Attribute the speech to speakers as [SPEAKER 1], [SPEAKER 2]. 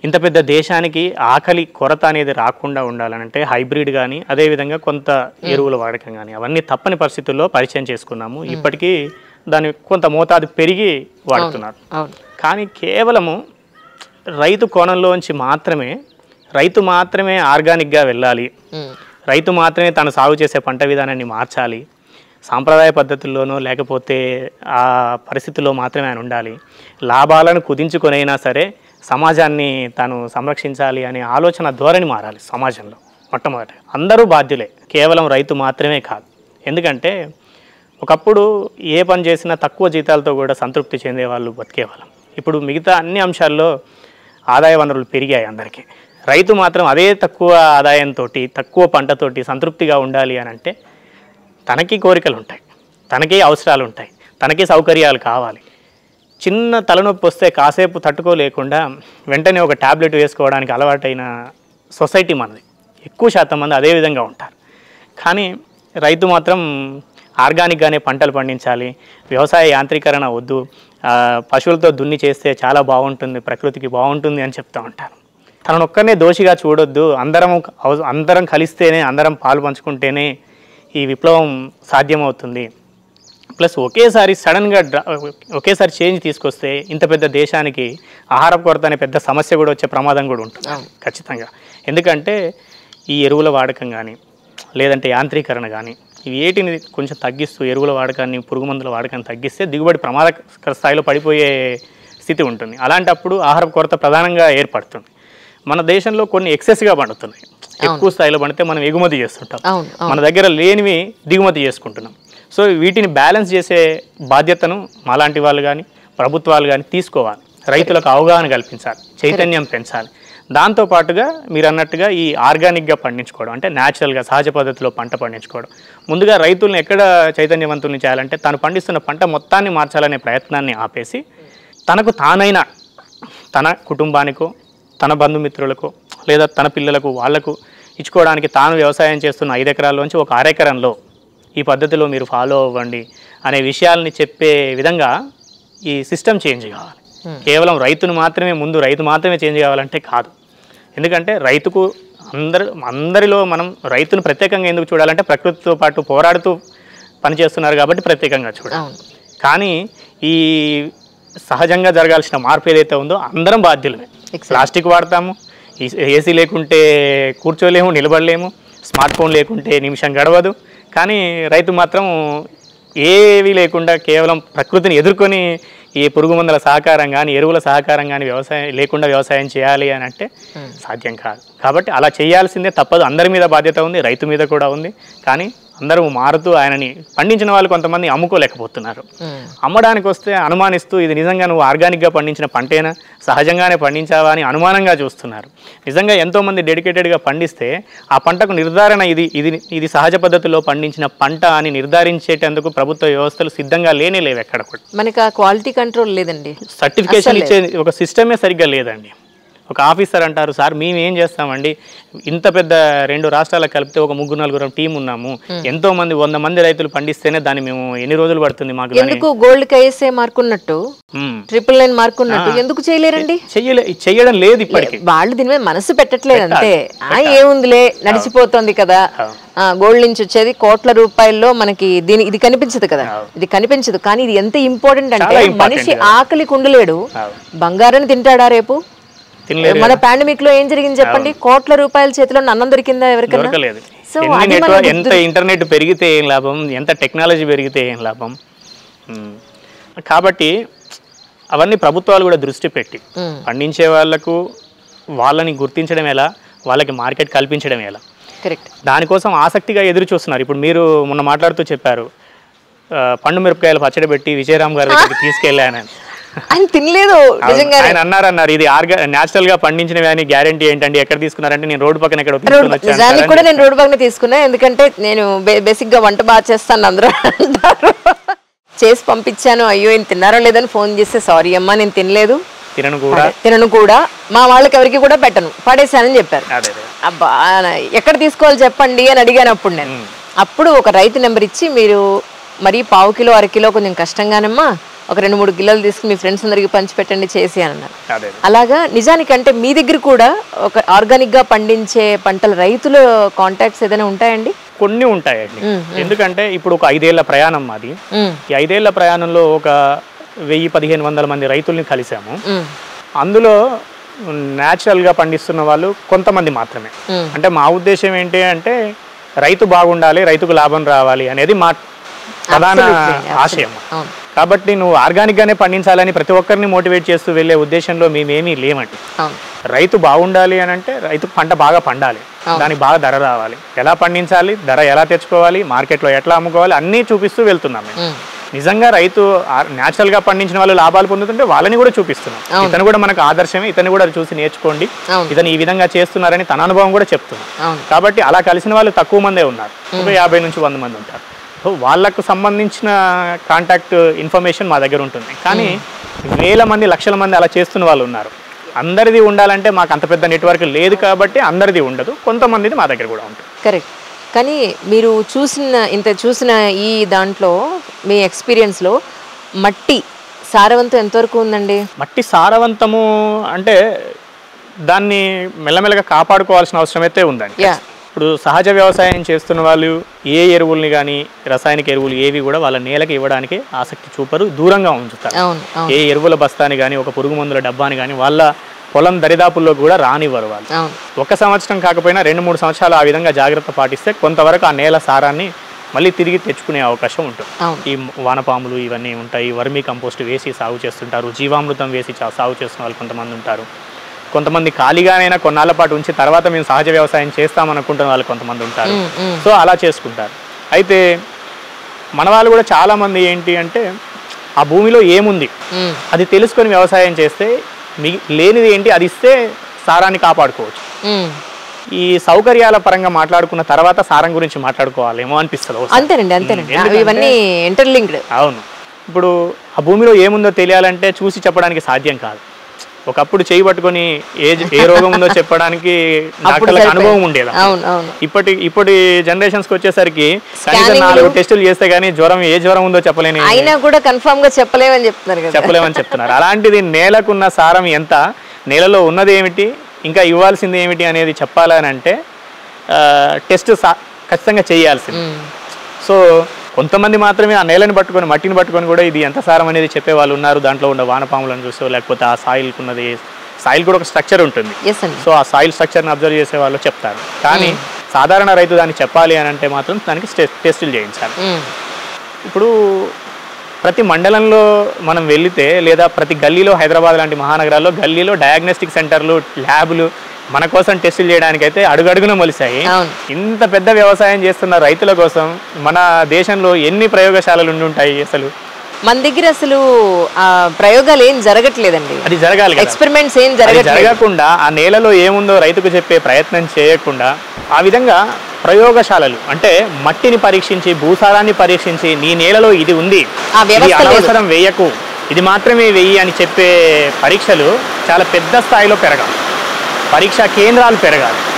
[SPEAKER 1] ఇంత పెద్ద దేశానికి ఆకలి కొరత అనేది రాకుండా ఉండాలంటే హైబ్రిడ్ కానీ అదేవిధంగా కొంత ఎరువుల వాడకం కానీ అవన్నీ తప్పని పరిస్థితుల్లో పరిచయం చేసుకున్నాము ఇప్పటికీ దాని కొంత మోతాదు పెరిగి వాడుతున్నారు
[SPEAKER 2] అవును
[SPEAKER 1] కానీ కేవలము రైతు కోణంలోంచి మాత్రమే రైతు మాత్రమే ఆర్గానిక్గా వెళ్ళాలి
[SPEAKER 2] ఉమ్,
[SPEAKER 1] రైతు మాత్రమే తను సాగు చేసే పంట విధానాన్ని మార్చాలి సాంప్రదాయ పద్ధతుల్లోనో లేకపోతే ఆ పరిస్థితుల్లో మాత్రమే ఆయన ఉండాలి లాభాలను కుదించుకొనైనా సరే సమాజాన్ని తాను సంరక్షించాలి అనే ఆలోచన ధోరణి మారాలి సమాజంలో మొట్టమొదటి అందరూ బాధ్యులే కేవలం రైతు మాత్రమే కాదు ఎందుకంటే ఒకప్పుడు ఏ పని చేసినా తక్కువ జీతాలతో కూడా సంతృప్తి చెందే వాళ్ళు బతికేవాళ్ళం ఇప్పుడు మిగతా అన్ని అంశాల్లో ఆదాయ వనరులు పెరిగాయి అందరికీ రైతు మాత్రం అదే తక్కువ ఆదాయంతో తక్కువ పంటతోటి సంతృప్తిగా ఉండాలి అని అంటే తనకి కోరికలు ఉంటాయి తనకి అవసరాలు ఉంటాయి తనకి సౌకర్యాలు కావాలి చిన్న తలనొప్పి వస్తే కాసేపు తట్టుకోలేకుండా వెంటనే ఒక ట్యాబ్లెట్ వేసుకోవడానికి అలవాటైన సొసైటీ మనది ఎక్కువ శాతం మంది అదే విధంగా ఉంటారు కానీ రైతు మాత్రం ఆర్గానిక్గానే పంటలు పండించాలి వ్యవసాయ యాంత్రీకరణ వద్దు ఆ, పశువులతో దున్ని చేస్తే చాలా బాగుంటుంది ప్రకృతికి బాగుంటుంది అని చెప్తూ ఉంటారు తనను ఒక్కనే దోషిగా చూడొద్దు అందరం అవ- అందరం కలిస్తేనే అందరం పాలు పంచుకుంటేనే ఈ విప్లవం సాధ్యమవుతుంది ప్లస్ ఒకేసారి సడన్గా డ్రా ఒకేసారి చేంజ్ తీసుకొస్తే ఇంత పెద్ద దేశానికి ఆహార కొరత అనే పెద్ద సమస్య కూడా వచ్చే ప్రమాదం కూడా ఉంటుంది ఖచ్చితంగా ఎందుకంటే ఈ ఎరువుల వాడకం కానీ లేదంటే యాంత్రీకరణ కానీ ఇవి ఏటిని కొంచెం తగ్గిస్తూ ఎరువుల వాడకాన్ని పురుగు మందుల వాడకాన్ని తగ్గిస్తే దిగుబడి ప్రమాదకర స్థాయిలో పడిపోయే స్థితి ఉంటుంది అలాంటప్పుడు ఆహార కొరత ప్రధానంగా ఏర్పడుతుంది మన దేశంలో కొన్ని ఎక్సెస్గా పండుతున్నాయి ఎక్కువ స్థాయిలో పండితే మనం ఎగుమతి చేస్తుంటాం
[SPEAKER 2] అవును
[SPEAKER 1] మన దగ్గర లేనివి దిగుమతి చేసుకుంటున్నాం సో వీటిని బ్యాలెన్స్ చేసే బాధ్యతను మాలాంటి వాళ్ళు కానీ ప్రభుత్వాలు కానీ తీసుకోవాలి రైతులకు అవగాహన కల్పించాలి చైతన్యం పెంచాలి దాంతో పాటుగా మీరు అన్నట్టుగా ఈ ఆర్గానిక్గా పండించుకోవడం అంటే న్యాచురల్గా సహజ పద్ధతిలో పంట పండించుకోవడం ముందుగా రైతులను ఎక్కడ చైతన్యవంతుల్ని చేయాలంటే తాను పండిస్తున్న పంట మొత్తాన్ని మార్చాలనే ప్రయత్నాన్ని ఆపేసి తనకు తానైన తన కుటుంబానికో తన బంధుమిత్రులకు లేదా తన పిల్లలకు వాళ్లకు ఇచ్చుకోవడానికి తాను వ్యవసాయం చేస్తున్న ఐదు ఎకరాల్లోంచి ఒక అరెకరంలో ఈ పద్ధతిలో మీరు ఫాలో అవ్వండి అనే విషయాల్ని చెప్పే విధంగా ఈ సిస్టమ్ చేంజ్ కావాలి కేవలం రైతును మాత్రమే ముందు రైతు మాత్రమే చేంజ్ కావాలంటే కాదు ఎందుకంటే రైతుకు అందరు అందరిలో మనం రైతును ప్రత్యేకంగా ఎందుకు చూడాలంటే ప్రకృతితో పాటు పోరాడుతూ పనిచేస్తున్నారు కాబట్టి ప్రత్యేకంగా చూడాలి
[SPEAKER 2] అవును
[SPEAKER 1] కానీ ఈ సహజంగా జరగాల్సిన మార్పు ఏదైతే ఉందో అందరం బాధ్యులమే ప్లాస్టిక్ వాడతాము ఈ- ఏసీ లేకుంటే కూర్చోలేము నిలబడలేము స్మార్ట్ ఫోన్ లేకుంటే నిమిషం గడవదు కానీ రైతు మాత్రం ఏవి లేకుండా కేవలం ప్రకృతిని ఎదుర్కొని ఈ పురుగు మందుల సహకారం కానీ ఎరువుల సహకారం కానీ వ్యవసాయం లేకుండా వ్యవసాయం చేయాలి అని అంటే సాధ్యం కాదు కాబట్టి అలా చేయాల్సిందే తప్పదు అందరి మీద బాధ్యత ఉంది రైతు మీద కూడా ఉంది కానీ అందరూ మారుతూ ఆయనని పండించిన వాళ్ళు కొంతమంది అమ్ముకోలేకపోతున్నారు
[SPEAKER 2] ఉమ్.
[SPEAKER 1] అమ్మడానికి వస్తే అనుమానిస్తూ ఇది నిజంగా నువ్వు ఆర్గానిక్గా పండించిన పంటేనా సహజంగానే పండించావా అని అనుమానంగా చూస్తున్నారు నిజంగా ఎంతోమంది డెడికేటెడ్గా పండిస్తే ఆ పంటకు నిర్ధారణ ఇది ఇది ఇది సహజ పద్ధతిలో పండించిన పంట అని నిర్ధారించేటందుకు ప్రభుత్వ వ్యవస్థలు సిద్ధంగా లేనే లేవు ఎక్కడ కూడా
[SPEAKER 2] మనకి ఆ క్వాలిటీ కంట్రోల్ లేదండి
[SPEAKER 1] సర్టిఫికేషన్ ఇచ్చే ఒక సిస్టమే సరిగ్గా లేదండి ఒక ఆఫీసర్ అంటారు సార్ మేము ఏం చేస్తామండి ఇంత పెద్ద రెండు రాష్ట్రాలకు కలిపితే ఒక ముగ్గురు నలుగురు టీం ఉన్నాము ఎంతో మంది వంద మంది రైతులు పండిస్తేనే దాన్ని మేము ఎన్ని రోజులు పడుతుంది మాకు దాన్ని
[SPEAKER 2] ఎందుకు గోల్డ్ కైఎస్ఏ మార్క్ ఉన్నట్టు
[SPEAKER 1] మ్మ్.
[SPEAKER 2] ట్రిపుల్ నైన్ మార్క్ ఉన్నట్టు ఎందుకు చేయలేరండి
[SPEAKER 1] చెయ్యలే చెయ్యడం లేదు ఇప్పటికి
[SPEAKER 2] వాళ్ళు దీని మీద మనసు పెట్టట్లేదు అంతే ఆ ఏముందిలే నడిచిపోతుంది కదా ఆ గోల్డ్ నుంచి వచ్చేది కోట్ల రూపాయల్లో మనకి దీని ఇది కనిపించదు కదా ఇది కనిపించదు కానీ ఇది ఎంత ఇంపార్టెంట్ అంటే
[SPEAKER 1] చాలా important
[SPEAKER 2] మనిషి ఆకలి కుండలేడు బంగారం తింటాడా రేపు
[SPEAKER 1] తినలేదు
[SPEAKER 2] మన పాండమిక్ లో ఏం జరిగింది చెప్పండి కోట్ల రూపాయల చేతిలో అన్నం దొరికిందా ఎవరికైనా
[SPEAKER 1] దొరకలేదు
[SPEAKER 2] సో
[SPEAKER 1] ఎన్ని
[SPEAKER 2] అది మనం
[SPEAKER 1] నెట్వర్క్ ఎంత ఇంటర్నెట్ పెరిగితే ఏం లాభం ఎంత టెక్నాలజీ పెరిగితే ఏం లాభం మ్మ్. కాబట్టి అవన్నీ ప్రభుత్వాలు కూడా దృష్టి పెట్టి
[SPEAKER 2] మ్మ్.
[SPEAKER 1] పండించే వాళ్ళకు వాళ్ళని గుర్తించడం ఎలా వాళ్ళకి మార్కెట్ కల్పించడం ఎలా
[SPEAKER 2] కరెక్ట్
[SPEAKER 1] దానికోసం ఆసక్తిగా ఎదురు చూస్తున్నారు ఇప్పుడు మీరు మొన్న మాట్లాడుతూ చెప్పారు ఆ, పండు మిరపకాయలు పచ్చడి పెట్టి విజయరామ్ గారి దగ్గరికి తీసుకెళ్ళానని
[SPEAKER 2] ఆయన తినలేదు నిజంగా
[SPEAKER 1] ఆయన అన్నారు అన్నారు ఇది ఆర్గా న్యాచురల్ గా పండించినవి అని గ్యారంటీ ఏంటండి ఎక్కడ తీసుకున్నారంటే నేను రోడ్డు పక్కన ఎక్కడ తీసుకొని వచ్చాను సార్
[SPEAKER 2] నిజానికి
[SPEAKER 1] అని
[SPEAKER 2] కూడా నేను రోడ్డు పక్కన తీసుకున్నా ఎందుకంటే నేను బేసిక్ గా వంట బాగా చేస్తాను అందరూ అంటారు చేసి పంపించాను అయ్యో ఈయన తిన్నారో లేదని ఫోన్ చేస్తే సారీ అమ్మా నేను తినలేదు
[SPEAKER 1] తినను కూడా
[SPEAKER 2] తినను కూడా మా వాళ్ళకి ఎవరికి కూడా పెట్టను పడేసానని చెప్పారు
[SPEAKER 1] అదే అదే
[SPEAKER 2] అబ్బా ఎక్కడ తీసుకోవాలి చెప్పండి అని అడిగాను అప్పుడు నేను అప్పుడు ఒక రైతు నెంబర్ ఇచ్చి మీరు మరి పావు కిలో అర కిలో కొంచెం కష్టంగానమ్మా ఒక రెండు మూడు గిల్లలు తీసుకుని మీ ఫ్రెండ్స్ అందరికి పంచి పెట్టండి చేసి అని అన్నారు
[SPEAKER 1] అదే
[SPEAKER 2] అలాగా నిజానికంటే మీ దగ్గర కూడా ఒక ఆర్గానిక్ గా పండించే పంటల రైతుల కాంటాక్ట్స్ ఏదైనా ఉంటాయండి
[SPEAKER 1] కొన్ని ఉంటాయండి ఎందుకంటే ఇప్పుడు ఒక ఐదేళ్ల ప్రయాణం మాది
[SPEAKER 2] ఉమ్,
[SPEAKER 1] ఈ ఐదేళ్ల ప్రయాణంలో ఒక వెయ్యి పదిహేను వందల మంది రైతుల్ని కలిసాము
[SPEAKER 2] ఉమ్,
[SPEAKER 1] అందులో న్యాచురల్గా పండిస్తున్న వాళ్ళు కొంతమంది మాత్రమే
[SPEAKER 2] ఉమ్.
[SPEAKER 1] అంటే మా ఉద్దేశం ఏంటి అంటే రైతు బాగుండాలి రైతుకు లాభం రావాలి అనేది మా ప్రధాన
[SPEAKER 2] Absolutely,
[SPEAKER 1] ఆశయం
[SPEAKER 2] అవును
[SPEAKER 1] కాబట్టి నువ్వు ఆర్గానిక్గానే పండించాలని ప్రతి ఒక్కరిని మోటివేట్ చేస్తూ వెళ్ళే ఉద్దేశంలో మేమేమీ లేమండి
[SPEAKER 2] అవును
[SPEAKER 1] రైతు బాగుండాలి అని అంటే రైతు పంట బాగా పండాలి దానికి బాగా ధర రావాలి ఎలా పండించాలి ధర ఎలా తెచ్చుకోవాలి మార్కెట్లో ఎట్లా అమ్ముకోవాలి అన్నీ చూపిస్తూ వెళ్తున్నాం మేము
[SPEAKER 2] ఉమ్,
[SPEAKER 1] నిజంగా రైతు న్యాచురల్ గా పండించిన వాళ్ళు లాభాలు పొందుతుంటే వాళ్ళని కూడా చూపిస్తున్నాం ఇతను కూడా మనకు ఆదర్శమే ఇతను కూడా చూసి నేర్చుకోండి
[SPEAKER 2] అవును.
[SPEAKER 1] ఇతను ఈ విధంగా చేస్తున్నారని తన అనుభవం కూడా చెప్తున్నాం
[SPEAKER 2] అవును
[SPEAKER 1] కాబట్టి అలా కలిసిన వాళ్ళు తక్కువ మందే ఉన్నారు ఒక యాభై నుంచి వంద మంది ఉంటారు సో వాళ్ళకు సంబంధించిన కాంటాక్ట్ ఇన్ఫర్మేషన్ మా దగ్గర ఉంటుంది కానీ వేల మంది లక్షల మంది అలా చేస్తున్న వాళ్ళు ఉన్నారు అందరిది ఉండాలంటే మాకు అంత పెద్ద నెట్వర్క్ లేదు కాబట్టి అందరిది ఉండదు కొంతమందిది మా దగ్గర కూడా ఉంటుంది
[SPEAKER 2] కరెక్ట్ కానీ మీరు చూసిన ఇంత చూసిన ఈ దాంట్లో మీ ఎక్స్పీరియన్స్లో మట్టి సారవంతం ఎంతవరకు ఉందండి
[SPEAKER 1] మట్టి సారవంతము అంటే దాన్ని మెల్లమెల్లగా కాపాడుకోవాల్సిన అవసరం అయితే ఉందండి
[SPEAKER 2] యా
[SPEAKER 1] ఇప్పుడు సహజ వ్యవసాయం చేస్తున్న వాళ్ళు ఏ ఎరువుల్ని కానీ రసాయనిక ఎరువులు ఏవి కూడా వాళ్ళ నేలకి ఇవ్వడానికి ఆసక్తి చూపరు దూరంగా ఉంచుతారు
[SPEAKER 2] అవును అవును
[SPEAKER 1] ఏ ఎరువుల బస్తాని కానీ ఒక పురుగు మందుల డబ్బాని కానీ వాళ్ళ పొలం దరిదాపుల్లో కూడా రానివ్వరు వాళ్ళు
[SPEAKER 2] అవును
[SPEAKER 1] ఒక సంవత్సరం కాకపోయినా రెండు మూడు సంవత్సరాలు ఆ విధంగా జాగ్రత్త పాటిస్తే కొంతవరకు ఆ నేల సారాన్ని మళ్ళీ తిరిగి తెచ్చుకునే అవకాశం ఉంటుంది
[SPEAKER 2] అవును
[SPEAKER 1] ఈ వానపాములు ఇవన్నీ ఉంటాయి వర్మీ కంపోస్ట్ వేసి సాగు చేస్తుంటారు జీవామృతం వేసి చా- సాగు చేస్తున్న వాళ్ళు కొంతమంది ఉంటారు కొంతమంది ఖాళీగానైనా కొన్నాళ్ళ పాటు ఉంచి తర్వాత మేము సహజ వ్యవసాయం చేస్తామనుకుంటున్న వాళ్ళు కొంతమంది ఉంటారు
[SPEAKER 2] ఉమ్, ఉమ్,
[SPEAKER 1] సో అలా చేసుకుంటారు అయితే మన వాళ్ళు కూడా చాలామంది ఏంటి అంటే ఆ భూమిలో ఏముంది
[SPEAKER 2] ఉమ్,
[SPEAKER 1] అది తెలుసుకొని వ్యవసాయం చేస్తే మీ లేనిది ఏంటి అది ఇస్తే సారాన్ని కాపాడుకోవచ్చు
[SPEAKER 2] ఉమ్.
[SPEAKER 1] ఈ సౌకర్యాల పరంగా మాట్లాడుకున్న తర్వాత సారం గురించి మాట్లాడుకోవాలేమో అనిపిస్తుంది ఒకసారి.
[SPEAKER 2] అంతేనండి అంతేనండి
[SPEAKER 1] ఎందుకంటే-
[SPEAKER 2] ఇవన్నీ ఇంటర్లింక్డ్
[SPEAKER 1] అవును ఇప్పుడు ఆ భూమిలో ఏముందో తెలియాలంటే చూసి చెప్పడానికి సాధ్యం కాదు ఒకప్పుడు చేయి పట్టుకొని ఏ ఏ రోగం ఉందో చెప్పడానికి డాక్టర్లకు అనుభవం ఉండేది
[SPEAKER 2] అవును అవును
[SPEAKER 1] ఇప్పటి ఇప్పటి జనరేషన్స్ కి వచ్చేసరికి కనీసం నాలుగు టెస్టులు చేస్తే గానీ జ్వరం ఏ జ్వరం ఉందో చెప్పలేని
[SPEAKER 2] అయినా కూడా కన్ఫర్మ్ గా చెప్పలేమని చెప్తున్నారు కదా
[SPEAKER 1] చెప్పలేమని చెప్తున్నారు అలాంటిది నేలకున్న సారం ఎంత నేలలో ఉన్నది ఏమిటి ఇంకా ఇవ్వాల్సింది ఏమిటి అనేది చెప్పాలని అంటే టెస్ట్ ఖచ్చితంగా చేయాల్సింది
[SPEAKER 2] ఉమ్,
[SPEAKER 1] సో కొంతమంది మాత్రమే ఆ నేలని పట్టుకొని మట్టిని పట్టుకొని కూడా ఇది ఎంత సారం అనేది చెప్పే వాళ్ళు ఉన్నారు దాంట్లో ఉన్న వానపాములను చూసో లేకపోతే ఆ సాయిల్కి ఉన్నది సాయిల్ కూడా ఒక స్ట్రక్చర్ ఉంటుంది
[SPEAKER 2] ఎస్ అండి
[SPEAKER 1] సో ఆ సాయిల్ స్ట్రక్చర్ని అబ్జర్వ్ చేసే వాళ్ళు చెప్తారు కానీ సాధారణ రైతు దాన్ని చెప్పాలి అని అంటే మాత్రం దానికి టె- టెస్టులు చేయించాలి
[SPEAKER 2] ఉమ్,
[SPEAKER 1] ఇప్పుడు ప్రతి మండలంలో మనం వెళితే లేదా ప్రతి గల్లీలో హైదరాబాద్ లాంటి మహానగరాల్లో గల్లీలో డయాగ్నోస్టిక్ సెంటర్లు ల్యాబ్లు మన కోసం టెస్టులు చేయడానికి అయితే అడుగడుగున మొలిశాయి
[SPEAKER 2] అవును
[SPEAKER 1] ఇంత పెద్ద వ్యవసాయం చేస్తున్న రైతుల కోసం మన దేశంలో ఎన్ని ప్రయోగశాలలు ఉండి ఉంటాయి అసలు
[SPEAKER 2] మన దగ్గర అసలు ఆ ప్రయోగాలు ఏం జరగట్లేదండి
[SPEAKER 1] అది జరగాలి కదా
[SPEAKER 2] ఎక్స్పెరిమెంట్స్ ఏం
[SPEAKER 1] అది
[SPEAKER 2] జరగట్లేదు
[SPEAKER 1] జరగకుండా ఆ నేలలో ఏముందో రైతుకు చెప్పే ప్రయత్నం చేయకుండా ఆ విధంగా ప్రయోగశాలలు అంటే మట్టిని పరీక్షించి భూసారాన్ని పరీక్షించి నీ నేలలో ఇది ఉంది
[SPEAKER 2] ఆ
[SPEAKER 1] ఇది
[SPEAKER 2] వ్యవస్థ లేదు.
[SPEAKER 1] అనవసరం వేయకు ఇది మాత్రమే వెయ్యి అని చెప్పే పరీక్షలు చాలా పెద్ద స్థాయిలో పెరగాలి పరీక్షా కేంద్రాలు పెరగాలి